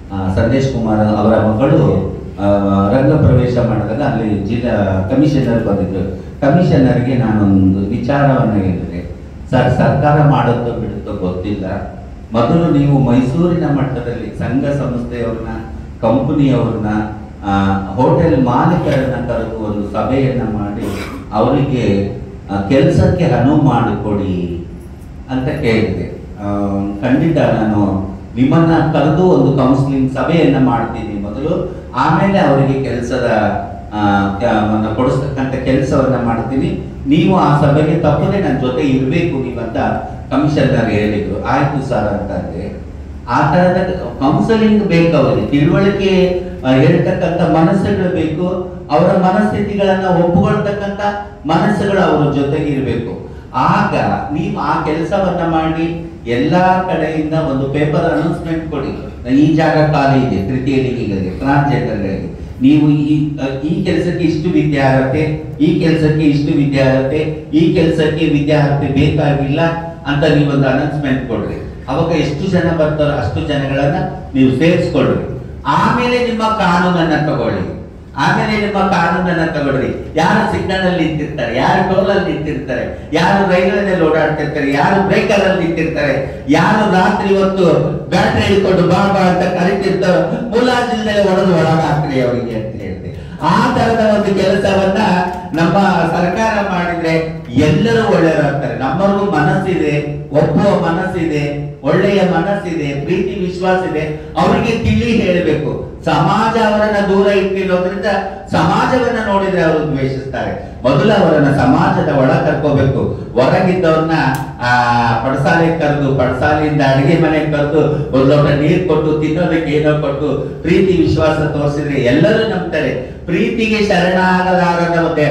ಆ, ಸಂದೇಶ್ ಕುಮಾರ್ ಅವರ ಮಗಳು ಆ, ರಂಗ ಪ್ರವೇಶ ಮಾಡಿದಾಗ ಅಲ್ಲಿ ಜಿಲ್ಲಾ ಕಮಿಷನರ್ ಬಂದಿದ್ರು ಕಮಿಷನರ್ಗೆ ನಾನೊಂದು ವಿಚಾರವನ್ನು ಹೇಳಿದೆ ಸರ್ ಸರ್ಕಾರ ಮಾಡುತ್ತೋ ಬಿಡುತ್ತೋ ಗೊತ್ತಿಲ್ಲ ಮೊದಲು ನೀವು ಮೈಸೂರಿನ ಮಟ್ಟದಲ್ಲಿ ಸಂಘ ಸಂಸ್ಥೆಯವ್ರನ್ನ ಕಂಪನಿಯವ್ರನ್ನ ಹೋಟೆಲ್ ಮಾಲೀಕರನ್ನ ಕರೆದು ಒಂದು ಸಭೆಯನ್ನ ಮಾಡಿ ಅವರಿಗೆ ಕೆಲಸಕ್ಕೆ ಅನುವು ಮಾಡಿಕೊಡಿ ಅಂತ ಕೇಳಿದೆ ಆ, ಖಂಡಿತ ನಾನು ನಿಮ್ಮನ್ನ ಕರೆದು ಒಂದು ಕೌನ್ಸಿಲಿಂಗ್ ಸಭೆಯನ್ನ ಮಾಡ್ತೀನಿ ಮೊದಲು ಆಮೇಲೆ ಅವರಿಗೆ ಕೆಲಸದ ಕೊಡಿಸ್ತಕ್ಕಂಥ ಕೆಲಸವನ್ನ ಮಾಡ್ತೀನಿ ನೀವು ಆ ಸಭೆಗೆ ತಪ್ಪದೆ ನನ್ನ ಜೊತೆ ಇರಬೇಕು ನೀವಂತ ಕಮಿಷನರ್ ಹೇಳಿದ್ರು ಆಯ್ತು ಸರ್ ಅಂತಂದ್ರೆ ಆ ತರದ ಕೌನ್ಸಲಿಂಗ್ ಬೇಕು ಅವರಿಗೆ ತಿಳುವಳಿಕೆ ಆ, ಹೇಳ್ತಕ್ಕಂಥ ಮನಸ್ಸುಗಳು ಬೇಕು ಅವರ ಮನಸ್ಥಿತಿಗಳನ್ನ ಒಪ್ಪುಕೊಳ್ತಕ್ಕಂಥ ಮನಸ್ಸುಗಳು ಅವರ ಜೊತೆಗೆ ಇರಬೇಕು ಆಗ ನೀವು ಆ ಕೆಲಸವನ್ನ ಮಾಡಿ ಎಲ್ಲಾ ಕಡೆಯಿಂದ ಒಂದು ಪೇಪರ್ ಅನೌನ್ಸ್ಮೆಂಟ್ ಕೊಡಿ ಈ ಜಾಗ ಖಾಲಿ ಇದೆ ತೃತೀಯ ಲಿಂಗಿಗಳಿಗೆ ಟ್ರಾನ್ಸ್ಜೆಂಡರ್ಗಳಿಗೆ ನೀವು ಈ ಈ ಕೆಲಸಕ್ಕೆ ಇಷ್ಟು ವಿದ್ಯಾರ್ಹತೆ ಈ ಕೆಲಸಕ್ಕೆ ಇಷ್ಟು ವಿದ್ಯಾರ್ಹತೆ ಈ ಕೆಲಸಕ್ಕೆ ವಿದ್ಯಾರ್ಹತೆ ಬೇಕಾಗಿಲ್ಲ ಅಂತ ನೀವೊಂದು ಅನೌನ್ಸ್ಮೆಂಟ್ ಕೊಡ್ರಿ ಅವಾಗ ಎಷ್ಟು ಜನ ಬರ್ತಾರೋ ಅಷ್ಟು ಜನಗಳನ್ನ ನೀವು ಸೇರಿಸ್ಕೊಳ್ರಿ ಆಮೇಲೆ ನಿಮ್ಮ ಕಾನೂನನ್ನ ತಗೊಳ್ಳಿ ಆಮೇಲೆ ನಿಮ್ಮ ಕಾನೂನನ್ನ ತಗೊಳ್ರಿ ಯಾರು ಸಿಗ್ನಲ್ ಅಲ್ಲಿ ನಿಂತಿರ್ತಾರೆ ಯಾರು ಟೋಲ್ ಅಲ್ಲಿ ನಿಂತಿರ್ತಾರೆ ಯಾರು ರೈಲಿನಲ್ಲಿ ಓಡಾಡ್ತಿರ್ತಾರೆ ಯಾರು ಬ್ರೇಕರ್ ಅಲ್ಲಿ ನಿಂತಿರ್ತಾರೆ ಯಾರು ರಾತ್ರಿ ಹೊತ್ತು ಬ್ಯಾಟ್ರಿ ಹಿಡ್ಕೊಂಡು ಬಾ ಬಾ ಅಂತ ಕರಿತಿರ್ತಾರೋ ಮುಲಾಜಿಲ್ದೆ ಹೊಡೆದು ಒಳಗ ಹಾಕ್ರಿ ಅವರಿಗೆ ಅಂತ ಹೇಳಿದೆ ಆ ತರದ ಒಂದು ಕೆಲಸವನ್ನ ನಮ್ಮ ಸರ್ಕಾರ ಮಾಡಿದ್ರೆ ಎಲ್ಲರೂ ಒಳ್ಳೆಯರಾಗ್ತಾರೆ ನಮ್ಮವ್ರಿಗೂ ಮನಸ್ಸಿದೆ ಒಪ್ಪುವ ಮನಸ್ಸಿದೆ ಒಳ್ಳೆಯ ಮನಸ್ಸಿದೆ ಪ್ರೀತಿ ವಿಶ್ವಾಸ ಇದೆ ಅವರಿಗೆ ತಿಳಿ ಹೇಳಬೇಕು ಸಮಾಜ ಅವರನ್ನ ದೂರ ಇಟ್ಟಿರೋದ್ರಿಂದ ಸಮಾಜವನ್ನ ನೋಡಿದ್ರೆ ಅವರು ದ್ವೇಷಿಸ್ತಾರೆ ಮೊದಲು ಅವರನ್ನ ಸಮಾಜದ ಒಳ ಕರ್ಕೋಬೇಕು ಹೊರಗಿದ್ದವ್ರನ್ನ ಆ ಪಡಸಾಲೆ ಕರೆದು ಪಡಸಾಲೆಯಿಂದ ಅಡಿಗೆ ಮನೆಗೆ ಕರೆದು ಒಂದು ಲೋಟ ನೀರು ಕೊಟ್ಟು ತಿನ್ನೋದಕ್ಕೆ ಏನೋ ಕೊಟ್ಟು ಪ್ರೀತಿ ವಿಶ್ವಾಸ ತೋರಿಸಿದ್ರೆ ಎಲ್ಲರೂ ನಂಬ್ತಾರೆ ಪ್ರೀತಿಗೆ ಶರಣಾಗಲಾರದವತೆ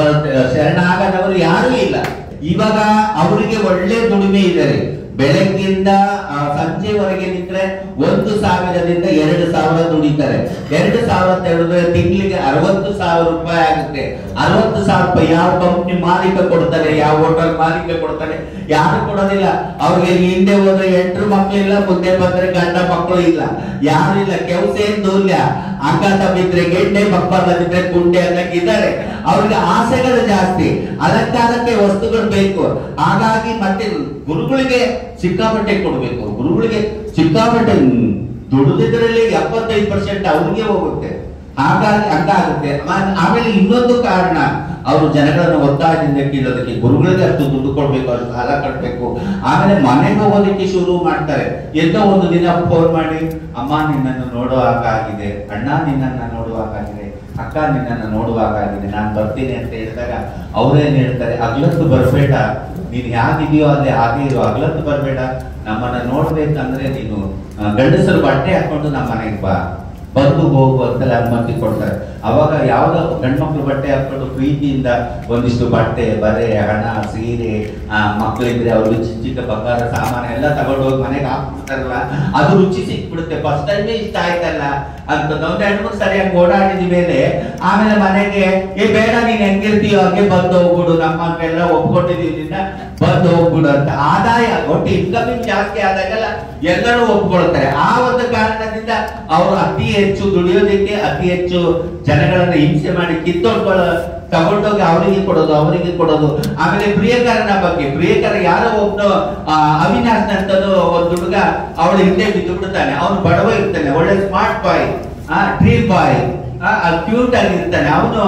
ಶರಣಾಗದವರು ಯಾರೂ ಇಲ್ಲ ಇವಾಗ ಅವರಿಗೆ ಒಳ್ಳೆ ದುಡಿಮೆ ಇದ್ದಾರೆ ಬೆಳಗ್ಗಿಂದ ಆ, ಸಂಜೆವರೆಗೆ ನಿಂತ್ರೆ ಒಂದು ಸಾವಿರದಿಂದ ಎರಡು ಸಾವಿರ ದುಡಿತಾರೆ ಎರಡು ಸಾವಿರ ತೆಗೆದ್ರೆ ತಿಂಗಳಿಗೆ ಅರವತ್ತು ಸಾವಿರ ರೂಪಾಯಿ ಆಗುತ್ತೆ ಅರವತ್ತು ಸಾವಿರ ರೂಪಾಯಿ ಯಾವ ಕಂಪ್ನಿ ಮಾಲೀಕ ಕೊಡ್ತಾರೆ ಯಾವ ಹೋಟೆಲ್ ಮಾಲೀಕ ಕೊಡ್ತಾರೆ ಯಾರು ಕೊಡೋದಿಲ್ಲ ಅವ್ರಿಗೆ ಹಿಂದೆ ಹೋದ್ರೆ ಎಂಟ್ರು ಮಕ್ಕಳಿಲ್ಲ ಮುಂದೆ ಬಂದ್ರೆ ಗಂಡ ಮಕ್ಕಳು ಇಲ್ಲ ಯಾರು ಇಲ್ಲ ಕೆಲಸ ಏನ್ ದೂರ್ಯ ಅಂಗಾತ ಬಿದ್ರೆ ಗೆಡ್ಡೆ ಮಕ್ಕಳ ಬಿದ್ರೆ ಕುಂಡೆ ಅನ್ನಕ್ಕೆ ಇದ್ದಾರೆ ಅವ್ರಿಗೆ ಆಸೆಗಳು ಜಾಸ್ತಿ ಅಲಂಕಾರಕ್ಕೆ ವಸ್ತುಗಳು ಬೇಕು ಹಾಗಾಗಿ ಮತ್ತೆ ಗುರುಗಳಿಗೆ ಸಿಕ್ಕಾಪಟ್ಟೆ ಕೊಡ್ಬೇಕು ಗುರುಗಳಿಗೆ ಸಿಕ್ಕಾಪಟ್ಟೆ ದುಡಿದಿದ್ರಲ್ಲಿ ಎಪ್ಪತ್ತೈದು ಪರ್ಸೆಂಟ್ ಅವ್ರಿಗೆ ಹೋಗುತ್ತೆ ಹಾಗಾಗಿ ಹಂಗಾಗುತ್ತೆ ಆಮೇಲೆ- ಆಮೇಲೆ ಇನ್ನೊಂದು ಕಾರಣ ಅವರು ಜನಗಳನ್ನು ಒತ್ತಾಯದಿಂದ ಕೀಳೋದಕ್ಕೆ ಗುರುಗಳಿಗೆ ಅಷ್ಟು ದುಡ್ಡು ಕೊಡ್ಬೇಕು ಅವ್ರು ಸಾಲ ಕಟ್ಟಬೇಕು ಆಮೇಲೆ ಮನೆಗೆ ಹೋಗೋದಕ್ಕೆ ಶುರು ಮಾಡ್ತಾರೆ ಎಲ್ಲೋ ಒಂದು ದಿನ ಫೋನ್ ಮಾಡಿ ಅಮ್ಮ ನಿನ್ನನ್ನು ನೋಡೋ ಹಾಗಾಗಿದೆ ಅಣ್ಣ ನಿನ್ನನ್ನು ನೋಡುವ ಹಾಗಾಗಿದೆ ಅಕ್ಕ ನಿನ್ನನ್ನು ನೋಡುವ ಹಾಗಾಗಿದೆ ನಾನು ಬರ್ತೀನಿ ಅಂತ ಹೇಳಿದಾಗ ಅವ್ರೇನ್ ಹೇಳ್ತಾರೆ ಅಗ್ಲತ್ತು ಬರಬೇಡ ನೀನ್ ಹೇಗಿದೆಯೋ ಅಲ್ಲೇ ಹಾಗೆ ಇರೋ ಅಗ್ಲತ್ತು ಬರಬೇಡ ನಮ್ಮನ್ನ ನೋಡ್ಬೇಕಂದ್ರೆ ನೀನು ಆ, ಗಂಡಸರು ಬಟ್ಟೆ ಹಾಕೊಂಡು ನಮ್ಮ ಮನೆಗೆ ಬಾ ಬಂದು ಹೋಗು ಅಂತೆಲ್ಲ ಅನುಮತಿ ಕೊಡ್ತಾರೆ ಅವಾಗ ಯಾವ್ದೋ ಗಂಡ್ಮಕ್ಳು ಬಟ್ಟೆ ಹಾಕೊಂಡು ಪ್ರೀತಿಯಿಂದ ಒಂದಿಷ್ಟು ಬಟ್ಟೆ ಬರೆ ಹಣ ಸೀರೆ ಆ, ಮಕ್ಳಿದ್ರೆ ಅವ್ರು ಚಿಕ್ಕ ಚಿಕ್ಕ ಬಂಗಾರ ಸಾಮಾನು ಎಲ್ಲ ತಗೊಂಡು ಹೋಗಿ ಮನೆಗೆ ಹಾಕ್ಬಿಡ್ತಾರಲ್ಲ ಅದು ರುಚಿ ಸಿಕ್ಬಿಡುತ್ತೆ ಫಸ್ಟ್ ಟೈಮೇ ಇಷ್ಟ ಆಯ್ತಲ್ಲ ಅಂತ ಒಂದ್ ಎರಡು ಮೂರು ಸರಿಯಾಗಿ ಓಡಾಡಿದ ಮೇಲೆ ಆಮೇಲೆ ಮನೆಗೆ ಏ ಬೇಡ ನೀನ್ ಹೆಂಗಿರ್ತೀಯೋ ಹಂಗೆ ಬಂದು ಹೋಗ್ಬಿಡು ನಮ್ಮನ್ನೆಲ್ಲ ಒಪ್ಕೊಂಡಿದೀವಿ ನಿನ್ನ ಬಂದು ಹೋಗ್ಬಿಡು ಅಂತ ಆದಾಯ ಒಟ್ಟು ಇನ್ಕಮಿಂಗ್ ಜಾಸ್ತಿ ಆದಾಗೆಲ್ಲ ಎಲ್ಲರೂ ಒಪ್ಕೊಳ್ತಾರೆ ಆ ಒಂದು ಕಾರಣದಿಂದ ಅವರು ಅತಿ ಹೆಚ್ಚು ದುಡಿಯೋದಕ್ಕೆ ಅತಿ ಹೆಚ್ಚು ಜನಗಳನ್ನ ಹಿಂಸೆ ಮಾಡಿ ಕಿತ್ತೊಡ್ಕೊಳ್ಳೋ ತಗೊಂಡೋಗಿ ಅವರಿಗೆ ಕೊಡೋದು ಅವರಿಗೆ ಕೊಡೋದು ಆಮೇಲೆ ಪ್ರಿಯಕರನ ಬಗ್ಗೆ ಪ್ರಿಯಕರ ಯಾರೋ ಒಬ್ಬನು ಅವಿನಾಶ್ ಅಂತನು ಒಂದು ಹುಡುಗ ಅವಳ ಹಿಂದೆ ಬಿದ್ದು ಬಿಡ್ತಾನೆ ಅವನು ಬಡವ ಇರ್ತಾನೆ ಒಳ್ಳೆ smart boy dream boy cute ಆಗಿರ್ತಾನೆ ಅವನು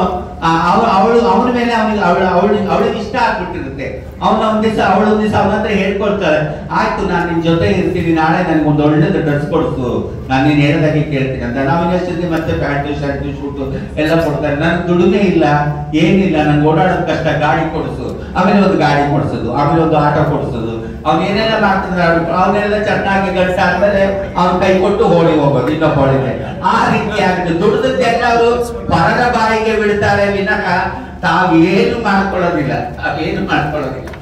ಅವಳು ಅವನ ಮೇಲೆ ಅವನಿಗೆ ಅವಳ ಅವಳು ಅವಳಿಗೆ ಇಷ್ಟ ಆಗ್ಬಿಟ್ಟಿರುತ್ತೆ ಅವನ ಒಂದ್ ದಿವಸ ಅವಳು ಒಂದ್ ದಿವಸ ಅವನ ಹತ್ರ ಹೇಳ್ಕೊಳ್ತಾಳೆ ಆಯ್ತು ನಾನು ನಿನ್ ಜೊತೆ ಇರ್ತೀನಿ ನಾಳೆ ನನ್ಗೆ ಒಂದು ಒಳ್ಳೇದು ಡ್ರೆಸ್ ಕೊಡಿಸು ನಾನು ನೀನ್ ಹೇಳ್ದಾಗೆ ಕೇಳ್ತೀನಿ ಅಂತ ನಾವು ಇನ್ನೊಂದ್ಸತಿ ಮತ್ತೆ ಪ್ಯಾಂಟು ಶರ್ಟು ಶೂಟು ಎಲ್ಲ ಕೊಡ್ತಾರೆ ನನ್ ದುಡಿಮೆ ಇಲ್ಲ ಏನಿಲ್ಲ ನನ್ಗೆ ಓಡಾಡೋದ್ ಕಷ್ಟ ಗಾಡಿ ಕೊಡಿಸು ಆಮೇಲೆ ಒಂದು ಗಾಡಿ ಕೊಡಿಸೋದು ಆಮೇಲೆ ಒಂದು ಆಟೋ ಕೊಡಿಸೋದು ಅವ್ನು ಏನೆಲ್ಲ ಮಾಡ್ತಿದ್ರೆ ಅವನ್ನೆಲ್ಲ ಚೆನ್ನಾಗಿ ಗಂಟ ಆದ್ಮೇಲೆ ಅವ್ನ ಕೈ ಕೊಟ್ಟು ಹೋಳಿ ಹೋಗೋದು ಇನ್ನೊಬ್ಬ ಹೋಳಿಗೆ ಆ ರೀತಿ ಆಗಿದೆ ದುಡಿದದ್ದೆಲ್ಲ ಅವರು ಪರರ ಬಾಯಿಗೆ ಬಿಡ್ತಾರೆ ವಿನಃ ತಾವು ಏನು ಮಾಡ್ಕೊಳ್ಳೋದಿಲ್ಲ ತಾವೇನು ಮಾಡ್ಕೊಳ್ಳೋದಿಲ್ಲ